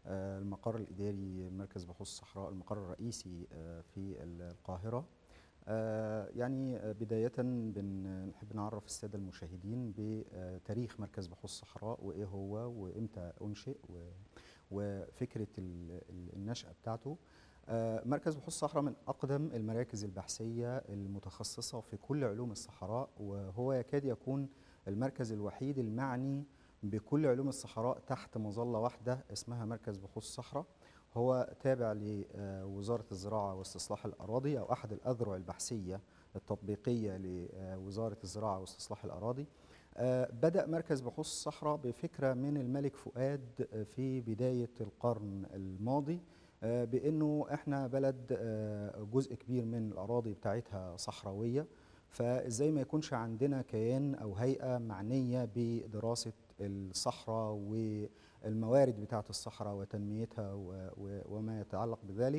المقر الإداري مركز بحوث الصحراء المقر الرئيسي في القاهرة يعني بداية بنحب نعرف السادة المشاهدين بتاريخ مركز بحوث الصحراء وإيه هو وإمتى أنشئ وفكرة النشأة بتاعته مركز بحوث الصحراء من أقدم المراكز البحثية المتخصصة في كل علوم الصحراء وهو يكاد يكون المركز الوحيد المعني بكل علوم الصحراء تحت مظلة واحدة اسمها مركز بحوث الصحراء هو تابع لوزارة الزراعة واستصلاح الأراضي أو أحد الأذرع البحثية التطبيقية لوزارة الزراعة واستصلاح الأراضي بدأ مركز بحوث الصحراء بفكرة من الملك فؤاد في بداية القرن الماضي بأنه إحنا بلد جزء كبير من الأراضي بتاعتها صحراوية فإزاي ما يكونش عندنا كيان أو هيئة معنية بدراسة الصحراء والموارد بتاعة الصحراء وتنميتها وما يتعلق بذلك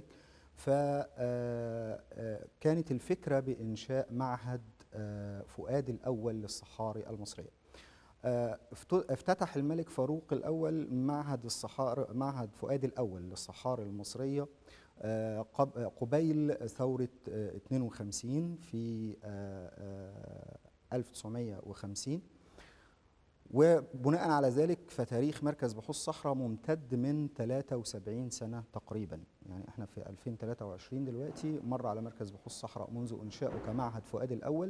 فكانت الفكرة بإنشاء معهد فؤاد الأول للصحاري المصرية افتتح الملك فاروق الأول معهد الصحاري معهد فؤاد الأول للصحاري المصرية قبيل ثورة 52 في 1950 وبناء على ذلك فتاريخ مركز بحوث الصحراء ممتد من 73 سنة تقريبا يعني احنا في 2023 دلوقتي مر على مركز بحوث الصحراء منذ إنشائه كمعهد فؤاد الأول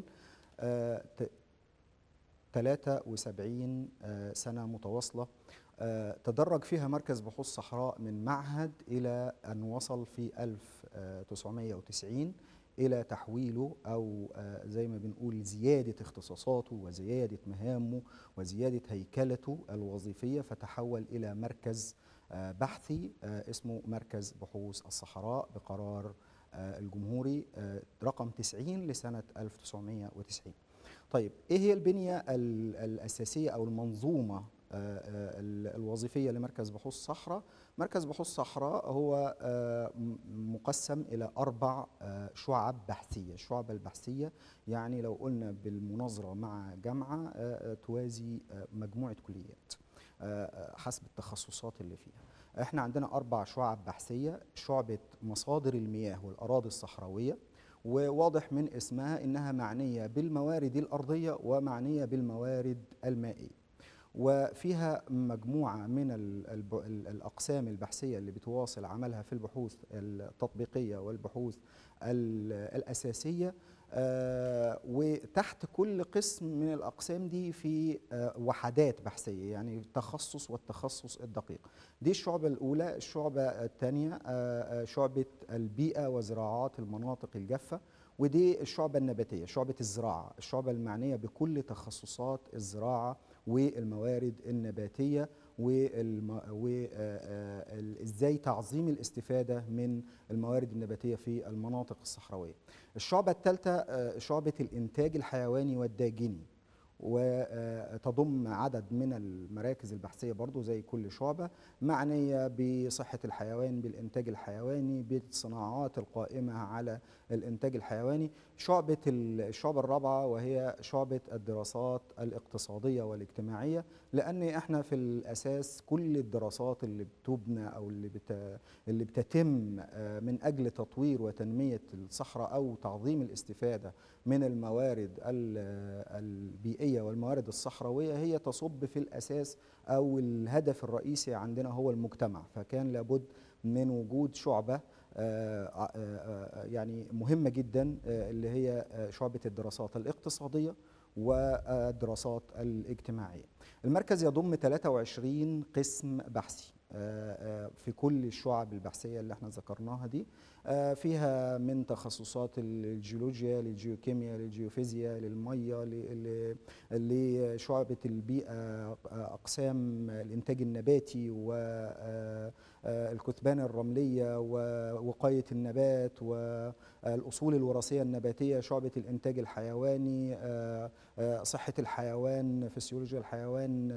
73 سنة متواصلة تدرج فيها مركز بحوث صحراء من معهد إلى أن وصل في 1990 إلى تحويله أو زي ما بنقول زيادة اختصاصاته وزيادة مهامه وزيادة هيكلته الوظيفية فتحول إلى مركز بحثي اسمه مركز بحوث الصحراء بقرار الجمهوري رقم 90 لسنة 1990 طيب ايه هي البنيه الاساسيه او المنظومه الوظيفيه لمركز بحوث الصحراء مركز بحوث الصحراء هو مقسم الى اربع شعب بحثيه الشعب البحثيه يعني لو قلنا بالمناظره مع جامعه توازي مجموعه كليات حسب التخصصات اللي فيها احنا عندنا اربع شعب بحثيه شعبه مصادر المياه والاراضي الصحراويه وواضح من اسمها انها معنيه بالموارد الارضيه ومعنيه بالموارد المائيه وفيها مجموعه من الاقسام البحثيه اللي بتواصل عملها في البحوث التطبيقيه والبحوث الاساسيه وتحت كل قسم من الاقسام دي في وحدات بحثيه يعني التخصص والتخصص الدقيق دي الشعبه الاولى الشعبه الثانيه شعبه البيئه وزراعات المناطق الجافه ودي الشعبه النباتيه شعبه الزراعه الشعبه المعنيه بكل تخصصات الزراعه والموارد النباتيه وازاي تعظيم الاستفاده من الموارد النباتيه في المناطق الصحراويه. الشعبه الثالثه شعبه الانتاج الحيواني والداجني وتضم عدد من المراكز البحثيه برضو زي كل شعبه معنيه بصحه الحيوان بالانتاج الحيواني بالصناعات القائمه على الانتاج الحيواني شعبه الشعبه الرابعه وهي شعبه الدراسات الاقتصاديه والاجتماعيه لان احنا في الاساس كل الدراسات اللي بتبنى او اللي بت اللي بتتم من اجل تطوير وتنميه الصحراء او تعظيم الاستفاده من الموارد البيئيه والموارد الصحراويه هي تصب في الاساس او الهدف الرئيسي عندنا هو المجتمع فكان لابد من وجود شعبه يعني مهمه جدا اللي هي شعبه الدراسات الاقتصاديه والدراسات الاجتماعيه. المركز يضم 23 قسم بحثي في كل الشعب البحثيه اللي احنا ذكرناها دي فيها من تخصصات الجيولوجيا للجيوكيمياء للجيوفيزياء للميه لشعبه البيئه اقسام الانتاج النباتي والكثبان الرمليه ووقايه النبات والاصول الوراثيه النباتيه شعبه الانتاج الحيواني صحه الحيوان فسيولوجيا الحيوان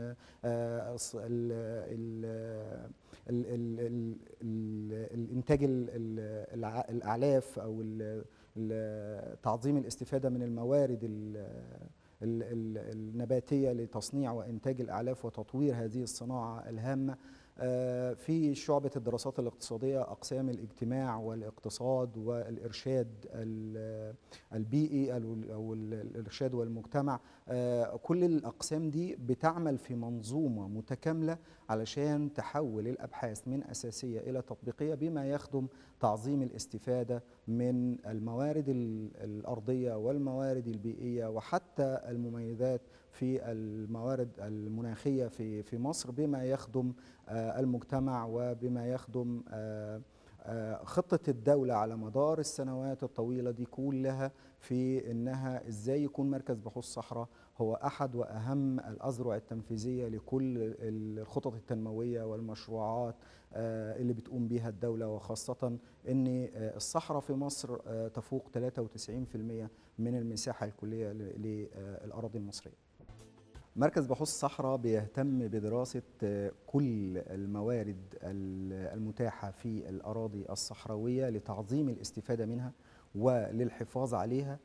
ال ال ال ال الانتاج الاعلاف او تعظيم الاستفاده من الموارد النباتيه لتصنيع وانتاج الاعلاف وتطوير هذه الصناعه الهامه آه، في شعبة الدراسات الاقتصادية أقسام الاجتماع والاقتصاد والإرشاد ال- البيئي ال- أو ال- الإرشاد والمجتمع آه، كل الأقسام دي بتعمل في منظومة متكاملة علشان تحول الأبحاث من أساسية إلى تطبيقية بما يخدم تعظيم الاستفادة من الموارد ال- الأرضية والموارد البيئية وحتى المميزات في الموارد المناخية في في مصر بما يخدم آه، المجتمع وبما يخدم آه، آه، خطة الدولة على مدار السنوات الطويلة دي كلها في إنها إزاي يكون مركز بحوث صحراء هو أحد وأهم الأذرع التنفيذية لكل الخطط التنموية والمشروعات آه، اللي بتقوم بها الدولة وخاصة أن آه، الصحراء في مصر آه، تفوق 93% من المساحة الكلية ل- للأراضي المصرية مركز بحوث الصحراء بيهتم بدراسة آه، كل الموارد ال- المتاحة في الأراضي الصحراوية لتعظيم الاستفادة منها وللحفاظ عليها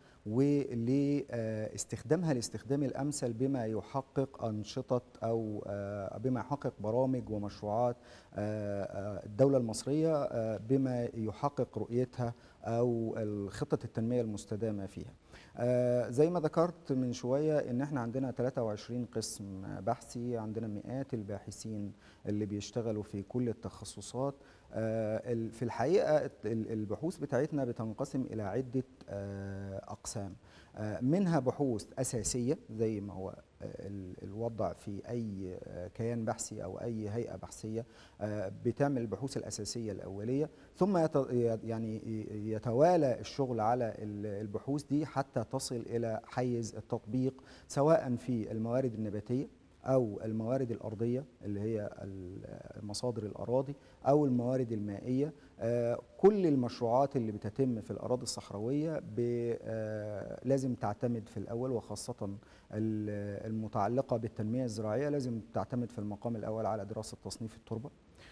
ولاستخدامها الاستخدام الأمثل بما يحقق أنشطة أو آه، بما يحقق برامج ومشروعات آه، آه، الدولة المصرية آه، بما يحقق رؤيتها أو خطة التنمية المستدامة فيها آه، زي ما ذكرت من شوية ان احنا عندنا 23 قسم بحثي عندنا مئات الباحثين اللي بيشتغلوا في كل التخصصات آه، ال- في الحقيقة ال- البحوث بتاعتنا بتنقسم إلى عدة آه، أقسام آه، منها بحوث أساسية زي ما هو آه، ال- الوضع في أي آه، كيان بحثي أو أي هيئة بحثية آه، بتعمل البحوث الأساسية الأولية ثم يت- يعني يتوالى الشغل على ال- البحوث دي حتى تصل إلى حيز التطبيق سواء في الموارد النباتية أو الموارد الأرضية اللي هي ال- مصادر الأراضي أو الموارد المائية آه، كل المشروعات اللي بتتم في الأراضي الصحراوية ب- آه، لازم تعتمد في الأول وخاصة ال- المتعلقة بالتنمية الزراعية لازم تعتمد في المقام الأول على دراسة تصنيف التربة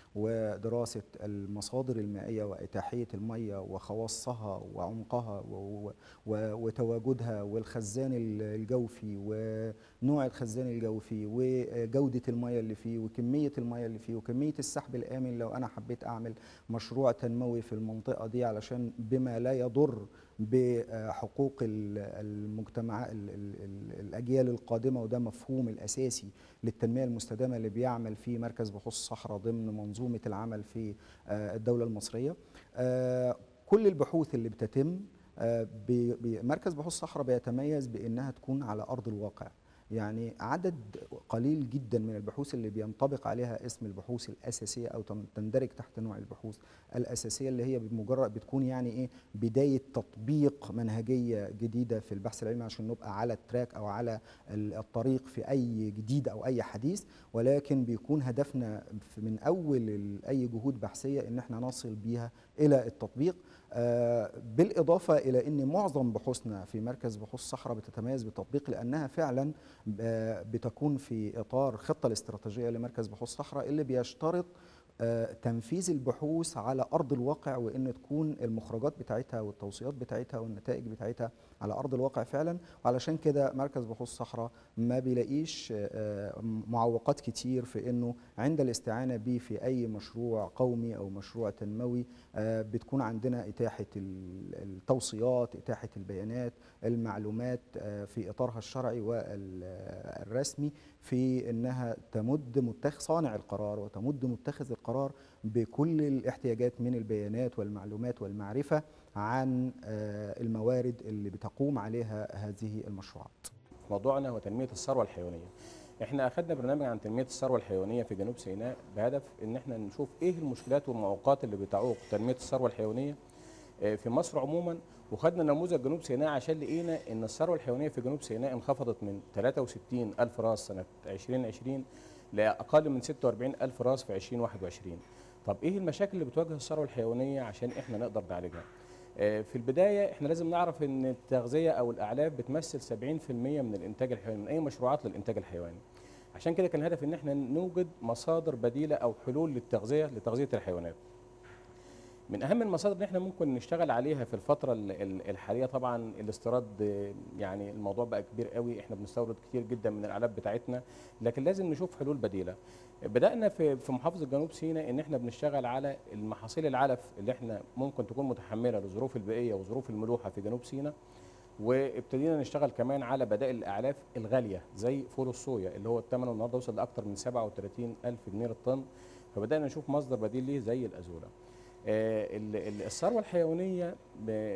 ودراسة المصادر المائية وإتاحية المية وخواصها وعمقها و- و- و- وتواجدها والخزان ال- الجوفي ونوع الخزان الجوفي وجودة المية اللي فيه وكمية المية اللي فيه وكمية السحب الآمن لو أنا حبيت أعمل مشروع تنموي في المنطقة دي علشان بما لا يضر بحقوق ال- المجتمع ال- ال- ال- الأجيال القادمة وده مفهوم الأساسي للتنمية المستدامة اللي بيعمل فيه مركز بحوث الصحراء ضمن منظومة العمل في آه، الدولة المصرية آه، كل البحوث اللي بتتم آه، بي- بي- مركز بحوث الصحراء بيتميز بأنها تكون على أرض الواقع يعني عدد قليل جدا من البحوث اللي بينطبق عليها اسم البحوث الأساسية أو تن- تندرج تحت نوع البحوث الأساسية اللي هي بمجرد بتكون يعني إيه بداية تطبيق منهجية جديدة في البحث العلمي عشان نبقى على التراك أو على ال- الطريق في أي جديد أو أي حديث ولكن بيكون هدفنا في- من أول ال- أي جهود بحثية إن احنا نصل بيها إلى التطبيق آه، بالإضافة إلى أن معظم بحوثنا في مركز بحوث الصحراء بتتميز بالتطبيق لأنها فعلا آه، بتكون في إطار خطة الاستراتيجية لمركز بحوث الصحراء اللي بيشترط آه، تنفيذ البحوث على أرض الواقع وأن تكون المخرجات بتاعتها والتوصيات بتاعتها والنتائج بتاعتها على أرض الواقع فعلا وعلشان كده مركز بحوث الصحراء ما بيلاقيش آه، معوقات كتير في أنه عند الاستعانة به في أي مشروع قومي أو مشروع تنموي آه، بتكون عندنا إتاحة ال- التوصيات إتاحة البيانات المعلومات آه، في إطارها الشرعي والرسمي في أنها تمد متخ صانع القرار وتمد متخذ القرار بكل الاحتياجات من البيانات والمعلومات والمعرفة عن آه، الموارد اللي بتقوم عليها هذه المشروعات موضوعنا هو تنميه الثروه الحيوانيه. احنا اخذنا برنامج عن تنميه الثروه الحيوانيه في جنوب سيناء بهدف ان احنا نشوف ايه المشكلات والمعوقات اللي بتعوق تنميه الثروه الحيوانيه آه، في مصر عموما وخدنا نموذج جنوب سيناء عشان لقينا ان الثروه الحيوانيه في جنوب سيناء انخفضت من 63 الف راس سنه 2020 لاقل من 46 الف راس في 2021. طب ايه المشاكل اللي بتواجه الثروه الحيوانيه عشان احنا نقدر نعالجها؟ آه، في البدايه احنا لازم نعرف ان التغذيه او الاعلاف بتمثل 70% من الانتاج الحيواني من اي مشروعات للانتاج الحيواني عشان كده كان الهدف ان احنا نوجد مصادر بديله او حلول للتغذيه لتغذيه الحيوانات من اهم المصادر اللي احنا ممكن نشتغل عليها في الفتره ال- ال- الحاليه طبعا الاستيراد آه، يعني الموضوع بقى كبير قوي احنا بنستورد كتير جدا من الاعلاف بتاعتنا لكن لازم نشوف حلول بديله بدانا في في محافظه جنوب سيناء ان احنا بنشتغل على المحاصيل العلف اللي احنا ممكن تكون متحمله للظروف البيئيه وظروف الملوحه في جنوب سيناء وابتدينا نشتغل كمان على بدائل الاعلاف الغاليه زي فول الصويا اللي هو الثمن النهارده وصل لاكثر من 37 الف جنيه للطن فبدانا نشوف مصدر بديل ليه زي الازوله آه، ال- ال- الثروه الحيوانيه ب-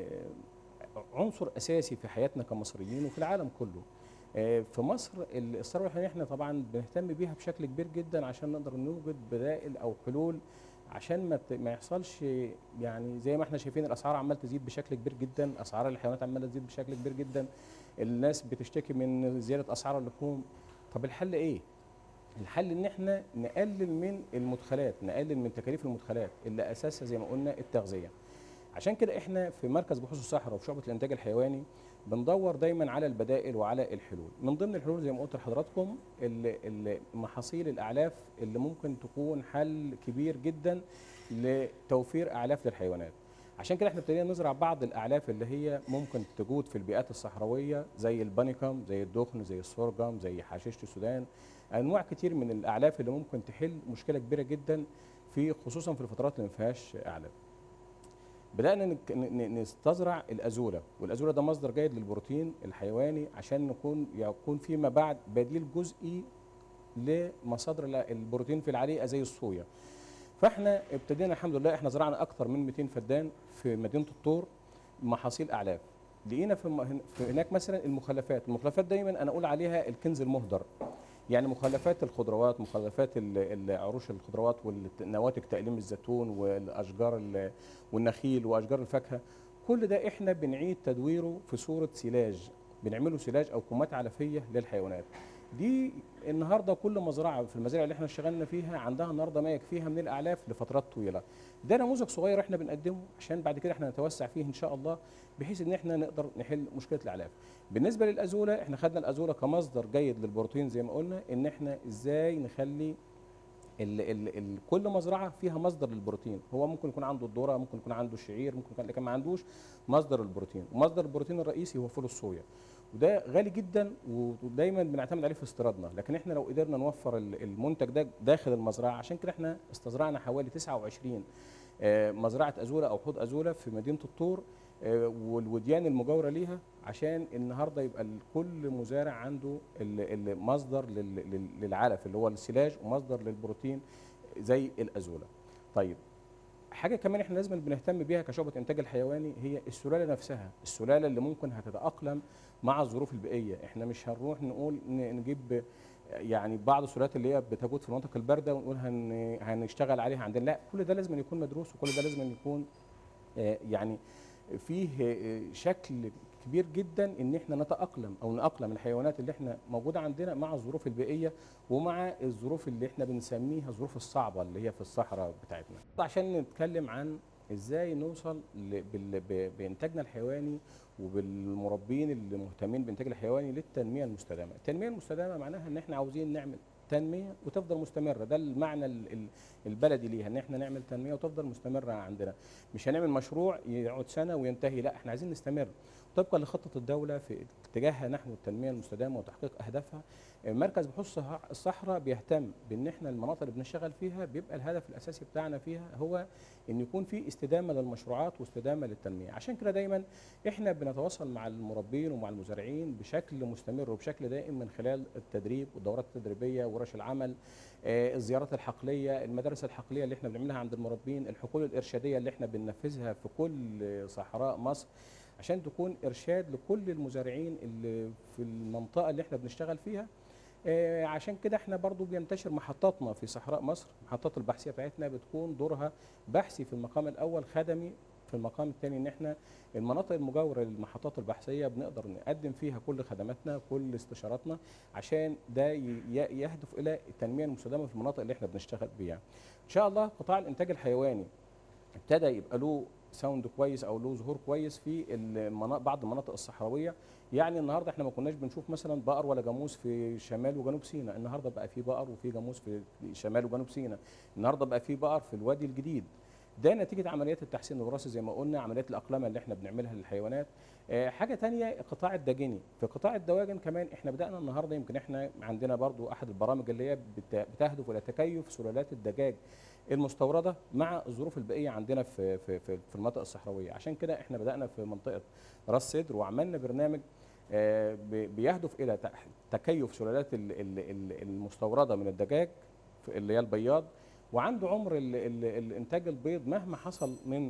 عنصر اساسي في حياتنا كمصريين وفي العالم كله آه، في مصر ال- الثروه الحيوانيه احنا طبعا بنهتم بيها بشكل كبير جدا عشان نقدر نوجد بدائل او حلول عشان ما ت- ما يحصلش يعني زي ما احنا شايفين الاسعار عماله تزيد بشكل كبير جدا اسعار الحيوانات عماله تزيد بشكل كبير جدا الناس بتشتكي من زياده اسعار اللحوم طب الحل ايه الحل ان احنا نقلل من المدخلات نقلل من تكاليف المدخلات اللي اساسها زي ما قلنا التغذيه عشان كده احنا في مركز بحوث الصحراء وفي شعبه الانتاج الحيواني بندور دايما على البدائل وعلى الحلول من ضمن الحلول زي ما قلت لحضراتكم ال- ال- محاصيل الاعلاف اللي ممكن تكون حل كبير جدا لتوفير اعلاف للحيوانات عشان كده احنا ابتدينا نزرع بعض الاعلاف اللي هي ممكن تجود في البيئات الصحراويه زي البانيكم زي الدخن زي السورجم زي حشيشه السودان انواع كتير من الاعلاف اللي ممكن تحل مشكله كبيره جدا في خصوصا في الفترات اللي ما فيهاش اعلاف بدانا نك- ن- ن- نستزرع الازوله والازوله ده مصدر جيد للبروتين الحيواني عشان نكون يكون فيما بعد بديل جزئي لمصادر ال- البروتين في العليقه زي الصويا فاحنا ابتدينا الحمد لله احنا زرعنا اكتر من 200 فدان في مدينه الطور محاصيل اعلاف لقينا في الم- في هناك مثلا المخلفات المخلفات دايما انا اقول عليها الكنز المهدر يعني مخلفات الخضروات مخلفات ال- ال- عروش الخضروات والنواتج تقليم الزيتون والاشجار ال- والنخيل واشجار الفاكهه كل ده احنا بنعيد تدويره في صوره سلاج بنعمله سلاج او كمات علفيه للحيوانات دي النهارده كل مزرعه في المزارع اللي احنا اشتغلنا فيها عندها النهارده ما يكفيها من الاعلاف لفترات طويله ده نموذج صغير احنا بنقدمه عشان بعد كده احنا نتوسع فيه ان شاء الله بحيث ان احنا نقدر نحل مشكله الاعلاف بالنسبه للازوله احنا خدنا الازوله كمصدر جيد للبروتين زي ما قلنا ان احنا ازاي نخلي ال ال ال كل مزرعه فيها مصدر للبروتين هو ممكن يكون عنده الذره ممكن يكون عنده الشعير ممكن يكون لكن ما عندوش مصدر البروتين ومصدر البروتين الرئيسي هو فول الصويا وده غالي جدا ودايما بنعتمد عليه في استيرادنا لكن احنا لو قدرنا نوفر ال- المنتج ده داخل المزرعه عشان كده احنا استزرعنا حوالي 29 آه، مزرعه ازوله او حوض ازوله في مدينه الطور آه، والوديان المجاوره ليها عشان النهارده يبقى ال- كل مزارع عنده ال- ال- مصدر لل- لل- للعلف اللي هو السلاج ومصدر للبروتين زي الازوله. طيب حاجه كمان احنا لازم بنهتم بيها كشعبه انتاج الحيواني هي السلاله نفسها، السلاله اللي ممكن هتتاقلم مع الظروف البيئيه، احنا مش هنروح نقول ن- نجيب يعني بعض السلالات اللي هي بتجود في المناطق البارده ونقول هن هنشتغل عليها عندنا، لا كل ده لازم يكون مدروس وكل ده لازم يكون آه، يعني فيه آه، شكل كبير جدا ان احنا نتاقلم او ناقلم الحيوانات اللي احنا موجوده عندنا مع الظروف البيئيه ومع الظروف اللي احنا بنسميها الظروف الصعبه اللي هي في الصحراء بتاعتنا عشان نتكلم عن ازاي نوصل ل- بال- ب- بانتاجنا الحيواني وبالمربين اللي مهتمين بالانتاج الحيواني للتنميه المستدامه التنميه المستدامه معناها ان احنا عاوزين نعمل تنميه وتفضل مستمره ده المعنى ال- ال- البلدي ليها ان احنا نعمل تنميه وتفضل مستمره عندنا مش هنعمل مشروع يقعد سنه وينتهي لا احنا عايزين نستمر طبقا لخطه الدوله في اتجاهها نحو التنميه المستدامه وتحقيق اهدافها مركز بحوث الصح- الصحراء بيهتم بان احنا المناطق اللي بنشتغل فيها بيبقى الهدف الاساسي بتاعنا فيها هو ان يكون في استدامه للمشروعات واستدامه للتنميه عشان كده دايما احنا بنتواصل مع المربين ومع المزارعين بشكل مستمر وبشكل دائم من خلال التدريب والدورات التدريبيه ورش العمل آه، الزيارات الحقليه المدارس الحقليه اللي احنا بنعملها عند المربين الحقول الارشاديه اللي احنا بننفذها في كل صحراء مصر عشان تكون ارشاد لكل المزارعين اللي في المنطقه اللي احنا بنشتغل فيها آه، عشان كده احنا برضو بينتشر محطاتنا في صحراء مصر محطات البحثيه بتاعتنا بتكون دورها بحثي في المقام الاول خدمي في المقام الثاني ان احنا المناطق المجاوره للمحطات البحثيه بنقدر نقدم فيها كل خدماتنا كل استشاراتنا عشان ده ي- ي- يهدف الى التنميه المستدامه في المناطق اللي احنا بنشتغل بيها. ان شاء الله قطاع الانتاج الحيواني ابتدى يبقى له ساوند كويس او له ظهور كويس في المنا- بعض المناطق الصحراويه يعني النهارده احنا ما كناش بنشوف مثلا بقر ولا جاموس في شمال وجنوب سيناء النهارده بقى في بقر وفي جاموس في شمال وجنوب سيناء النهارده بقى في بقر في الوادي الجديد ده نتيجه عمليات التحسين الوراثي زي ما قلنا عمليات الاقلمه اللي احنا بنعملها للحيوانات آه، حاجه تانية قطاع الدجني في قطاع الدواجن كمان احنا بدانا النهارده يمكن احنا عندنا برضو احد البرامج اللي هي بت- بتهدف الى تكيف سلالات الدجاج المستورده مع الظروف البيئيه عندنا في في في في المناطق الصحراويه عشان كده احنا بدانا في منطقه راس سدر وعملنا برنامج آه، بي- بيهدف الى تح- تكيف سلالات ال- ال- ال- المستورده من الدجاج في- اللي هي البياض وعنده عمر ال- ال- الانتاج البيض مهما حصل من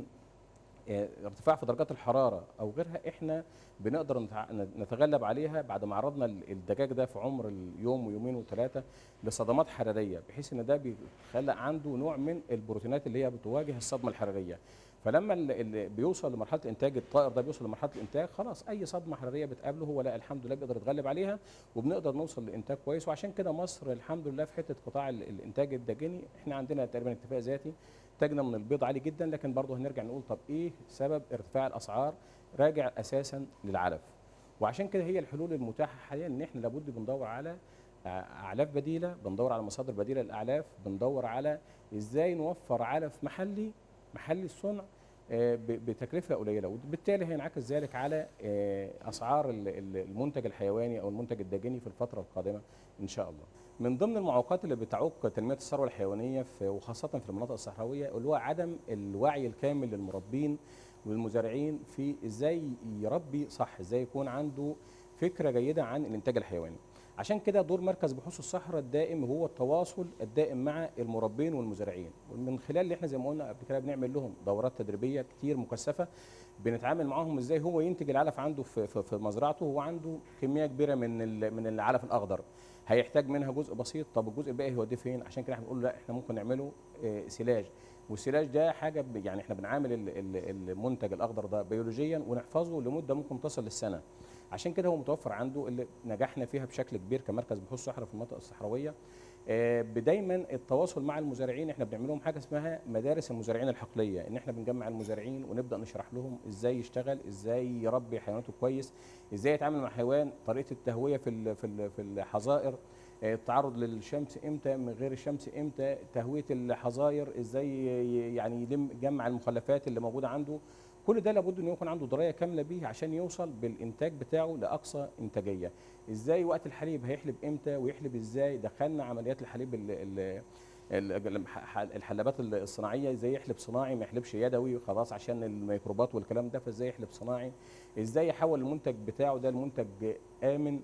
آه، ارتفاع في درجات الحراره او غيرها احنا بنقدر نتع- نتغلب عليها بعد ما عرضنا ال- الدجاج ده في عمر اليوم ويومين وثلاثه لصدمات حراريه بحيث ان ده بيخلق عنده نوع من البروتينات اللي هي بتواجه الصدمه الحراريه فلما ال- ال- بيوصل لمرحله انتاج الطائر ده بيوصل لمرحله الانتاج خلاص اي صدمه حراريه بتقابله هو لا الحمد لله بيقدر يتغلب عليها وبنقدر نوصل لانتاج كويس وعشان كده مصر الحمد لله في حته قطاع ال- الانتاج الداجني احنا عندنا تقريبا اكتفاء ذاتي انتاجنا من البيض عالي جدا لكن برضه هنرجع نقول طب ايه سبب ارتفاع الاسعار راجع اساسا للعلف وعشان كده هي الحلول المتاحه حاليا ان احنا لابد بندور على ع- اعلاف بديله بندور على مصادر بديله للاعلاف بندور على ازاي نوفر علف محلي محلي الصنع آه، ب- بتكلفه قليله وبالتالي هينعكس ذلك على آه، اسعار ال- ال- المنتج الحيواني او المنتج الداجني في الفتره القادمه ان شاء الله من ضمن المعوقات اللي بتعوق تنميه الثروه الحيوانيه في وخاصه في المناطق الصحراويه اللي هو عدم الوعي الكامل للمربين والمزارعين في ازاي يربي صح ازاي يكون عنده فكره جيده عن الانتاج الحيواني عشان كده دور مركز بحوث الصحراء الدائم هو التواصل الدائم مع المربين والمزارعين ومن خلال اللي احنا زي ما قلنا قبل كده بنعمل لهم دورات تدريبيه كتير مكثفه بنتعامل معاهم ازاي هو ينتج العلف عنده في في, في مزرعته هو عنده كميه كبيره من ال- من العلف الاخضر هيحتاج منها جزء بسيط طب الجزء الباقي هيوديه فين عشان كده احنا بنقول لا احنا ممكن نعمله آه، سلاج والسلاج ده حاجه ب- يعني احنا بنعامل ال- ال- المنتج الاخضر ده بيولوجيا ونحفظه لمده ممكن تصل للسنه عشان كده هو متوفر عنده اللي نجحنا فيها بشكل كبير كمركز بحوث صحراء في المناطق الصحراويه آه، بدايما التواصل مع المزارعين احنا بنعمل لهم حاجه اسمها مدارس المزارعين الحقليه ان احنا بنجمع المزارعين ونبدا نشرح لهم ازاي يشتغل ازاي يربي حيواناته كويس ازاي يتعامل مع حيوان طريقه التهويه في ال- في ال- في الحظائر آه، التعرض للشمس امتى من غير الشمس امتى تهويه الحظاير ازاي ي- يعني يلم يجمع المخلفات اللي موجوده عنده كل ده لابد انه يكون عنده درايه كامله بيه عشان يوصل بالانتاج بتاعه لاقصى انتاجيه ازاي وقت الحليب هيحلب امتى ويحلب ازاي دخلنا عمليات الحليب ال ال ال- الح- الحلبات الصناعيه ازاي يحلب صناعي ما يحلبش يدوي خلاص عشان الميكروبات والكلام ده فازاي يحلب صناعي ازاي يحول المنتج بتاعه ده لمنتج امن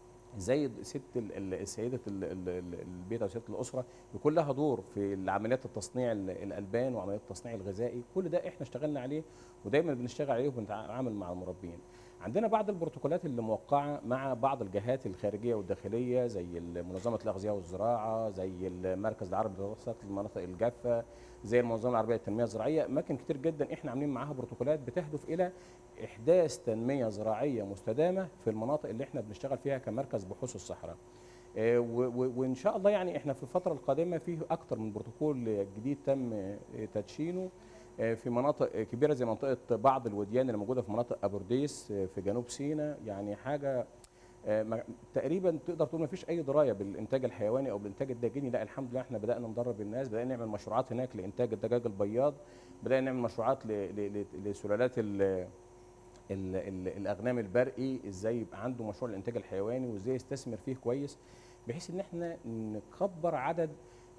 زي ست ال- ال- سيده ال- ال- ال- البيت او سيده الاسره يكون لها دور في عمليات التصنيع ال- الالبان وعمليات التصنيع الغذائي كل ده احنا اشتغلنا عليه ودايما بنشتغل عليه وبنتعامل مع المربين عندنا بعض البروتوكولات اللي موقعه مع بعض الجهات الخارجيه والداخليه زي منظمه الاغذيه والزراعه زي المركز العربي لدراسات المناطق الجافه زي المنظمه العربيه للتنميه الزراعيه اماكن كتير جدا احنا عاملين معاها بروتوكولات بتهدف الى احداث تنميه زراعيه مستدامه في المناطق اللي احنا بنشتغل فيها كمركز بحوث الصحراء آه، و- و- وان شاء الله يعني احنا في الفتره القادمه فيه اكتر من بروتوكول جديد تم آه، تدشينه آه، في مناطق كبيره زي منطقه بعض الوديان اللي موجوده في مناطق ابورديس آه، في جنوب سيناء يعني حاجه آه، ما- تقريبا تقدر تقول ما فيش اي درايه بالانتاج الحيواني او بالانتاج الداجيني لا الحمد لله احنا بدانا ندرب الناس بدانا نعمل مشروعات هناك لانتاج الدجاج البياض بدانا نعمل مشروعات ل- ل- ل- لسلالات ال ال- ال- الاغنام البرقي ازاي يبقى عنده مشروع الانتاج الحيواني وازاي يستثمر فيه كويس بحيث ان احنا نكبر عدد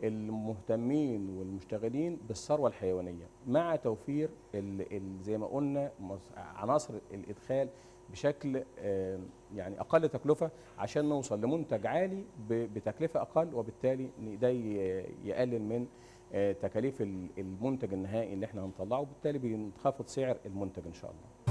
المهتمين والمشتغلين بالثروه الحيوانيه مع توفير ال ال زي ما قلنا مص- عناصر الادخال بشكل آه، يعني اقل تكلفه عشان نوصل لمنتج عالي ب- بتكلفه اقل وبالتالي ن- ده ي- يقلل من آه، تكاليف ال- المنتج النهائي اللي احنا هنطلعه وبالتالي بينخفض سعر المنتج ان شاء الله